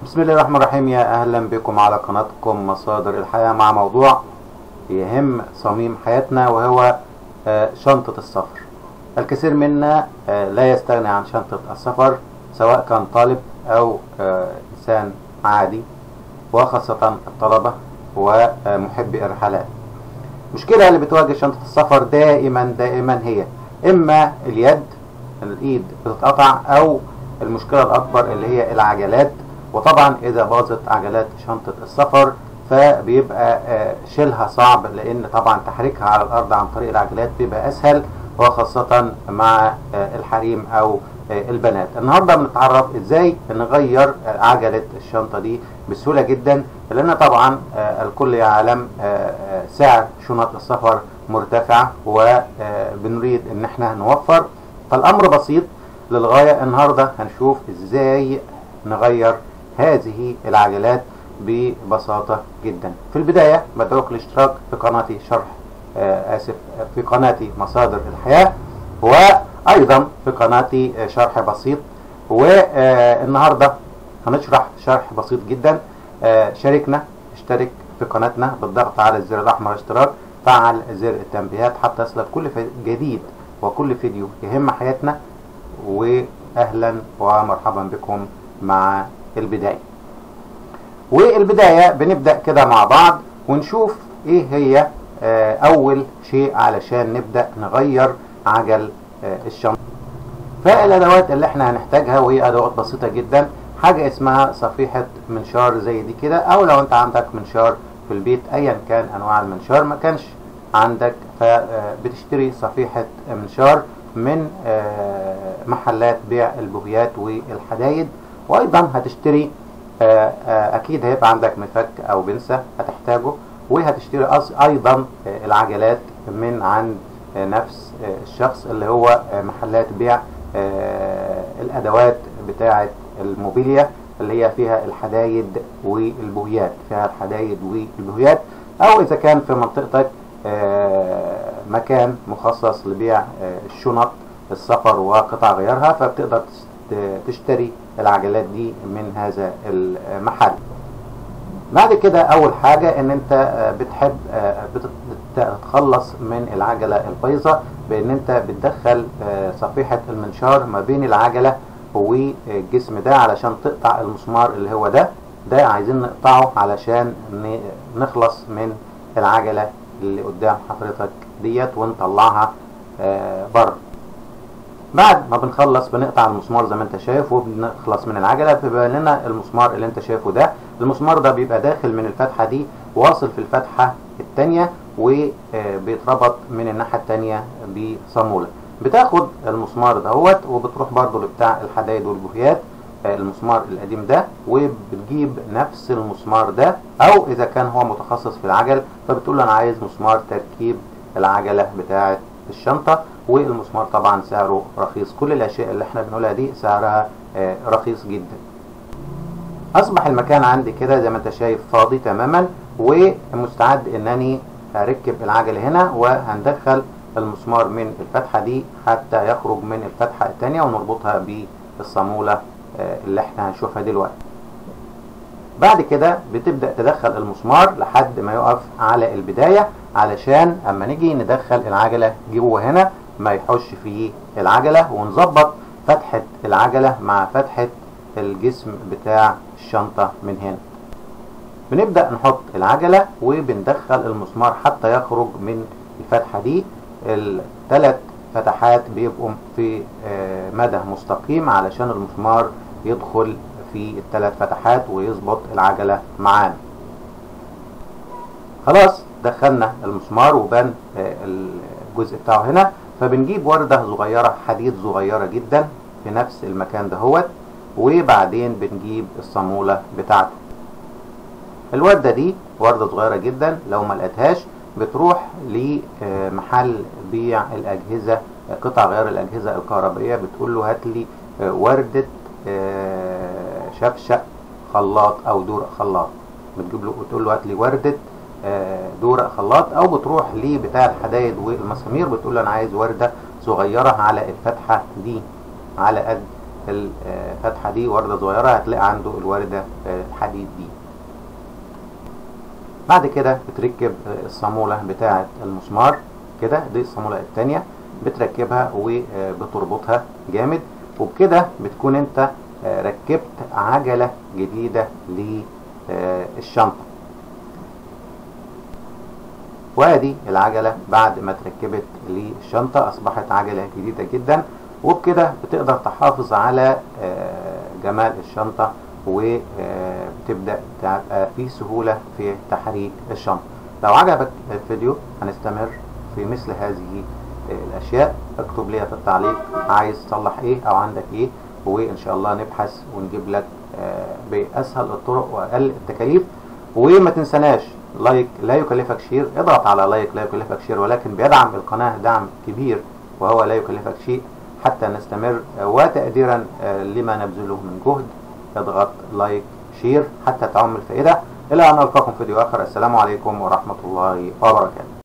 بسم الله الرحمن الرحيم يا اهلا بكم على قناتكم مصادر الحياة مع موضوع يهم صميم حياتنا وهو آه، شنطة السفر الكثير منا آه، لا يستغني عن شنطة السفر سواء كان طالب او آه، انسان عادي وخاصة الطلبة ومحبي الرحلات المشكلة اللي بتواجه شنطة السفر دائما دائما هي اما اليد الايد بتتقطع او المشكلة الاكبر اللي هي العجلات وطبعا اذا باظت عجلات شنطة السفر فبيبقى آه، شيلها صعب لان طبعا تحريكها على الارض عن طريق العجلات بيبقى اسهل وخاصة مع آه، الحريم او آه، البنات النهاردة بنتعرف ازاي نغير آه، عجلة الشنطة دي بسهولة جدا لان طبعا آه، الكل يعلم آه، آه، سعر شنط السفر مرتفع وبنريد ان احنا نوفر فالامر بسيط للغاية النهاردة هنشوف ازاي نغير هذه العجلات ببساطة جدا في البداية بدعوك الاشتراك في قناتي شرح آه آسف في قناتي مصادر الحياة وأيضا في قناتي آه، شرح بسيط والنهاردة هنشرح شرح بسيط جدا آه شاركنا اشترك في قناتنا بالضغط على الزر الأحمر اشتراك فعل زر التنبيهات حتى يصلك كل في- جديد وكل فيديو يهم حياتنا واهلا ومرحبا بكم مع البدايه والبدايه بنبدا كده مع بعض ونشوف ايه هي آه، اول شيء علشان نبدا نغير عجل آه، الشنطه فالادوات اللي احنا هنحتاجها وهي ادوات بسيطه جدا حاجه اسمها صفيحه منشار زي دي كده او لو انت عندك منشار في البيت ايا كان انواع المنشار ما كانش عندك فبتشتري صفيحه منشار من آه، محلات بيع البوهيات والحدايد وايضا هتشتري آه، آه، اكيد هيبقى عندك مفك او بنسة هتحتاجه وهتشتري أص- ايضا آه، العجلات من عند آه، نفس آه، الشخص اللي هو آه، محلات بيع آه، الادوات بتاعه الموبيليا اللي هي فيها الحدايد والبوهيات فيها الحدايد والبوهيات او اذا كان في منطقتك آه، مكان مخصص لبيع آه، الشنط السفر وقطع غيارها فبتقدر تس- تشتري العجلات دي من هذا المحل بعد كده اول حاجة ان انت آه، بتحب آه، بت- بتتخلص من العجلة البايظة بان انت بتدخل آه، صفيحة المنشار ما بين العجلة والجسم ده علشان تقطع المسمار اللي هو ده ده عايزين نقطعه علشان ن- نخلص من العجلة اللي قدام حضرتك ديت ونطلعها آه، بره بعد ما بنخلص بنقطع المسمار زي ما انت شايف وبنخلص من العجله بيبقى لنا المسمار اللي انت شايفه ده المسمار ده بيبقى داخل من الفتحه دي واصل في الفتحه الثانيه وبيتربط من الناحيه الثانيه بصاموله بتاخد المسمار دهوت وبتروح برضو لبتاع الحدايد والبوهيات آه، المسمار القديم ده وبتجيب نفس المسمار ده او اذا كان هو متخصص في العجل فبتقول له انا عايز مسمار تركيب العجله بتاعه الشنطه والمسمار طبعا سعره رخيص كل الاشياء اللي احنا بنقولها دي سعرها آه، رخيص جدا اصبح المكان عندي كده زي ما انت شايف فاضي تماما ومستعد انني اركب العجله هنا وهندخل المسمار من الفتحه دي حتى يخرج من الفتحه الثانيه ونربطها بالصاموله آه، اللي احنا هنشوفها دلوقتي بعد كده بتبدأ تدخل المسمار لحد ما يقف على البداية علشان اما نيجي ندخل العجلة جوه هنا ما يحوش فيه العجلة ونظبط فتحة العجلة مع فتحة الجسم بتاع الشنطة من هنا بنبدأ نحط العجلة وبندخل المسمار حتى يخرج من الفتحة دي الثلاث فتحات بيبقوا في آه، مدى مستقيم علشان المسمار يدخل في الثلاث فتحات ويظبط العجلة معانا خلاص دخلنا المسمار وبان آه، الجزء بتاعه هنا فبنجيب وردة صغيرة حديد صغيرة جدا في نفس المكان دهوت وبعدين بنجيب الصامولة بتاعته الوردة دي وردة صغيرة جدا لو ما لقيتهاش بتروح لمحل بيع الأجهزة قطع غيار الأجهزة الكهربائية بتقول له هات لي آه، وردة آه، شفشق خلاط أو دورق خلاط بتجيب له وتقول له هات لي وردة آه، دورق خلاط أو بتروح لبتاع الحدايد والمسامير بتقول له أنا عايز وردة صغيرة على الفتحة دي على قد الفتحة دي وردة صغيرة هتلاقي عنده الوردة الحديد دي بعد كده بتركب الصامولة بتاعة المسمار كده دي الصامولة التانية بتركبها وبتربطها جامد وبكده بتكون انت ركبت عجلة جديدة للشنطة وادي العجلة بعد ما اتركبت للشنطة اصبحت عجلة جديدة جدا وبكده بتقدر تحافظ على جمال الشنطة وبتبدأ تبقى في سهولة في تحريك الشنطة لو عجبك الفيديو هنستمر في مثل هذه الأشياء اكتب لي في التعليق عايز تصلح ايه او عندك ايه وان شاء الله نبحث ونجيب لك بأسهل الطرق وأقل التكاليف وما تنسناش لايك لا يكلفك شير اضغط على لايك لا يكلفك شير ولكن بيدعم القناة دعم كبير وهو لا يكلفك شيء حتى نستمر وتقديرا لما نبذله من جهد اضغط لايك شير حتى تعم الفائدة إلى أن ألقاكم في فيديو آخر السلام عليكم ورحمة الله وبركاته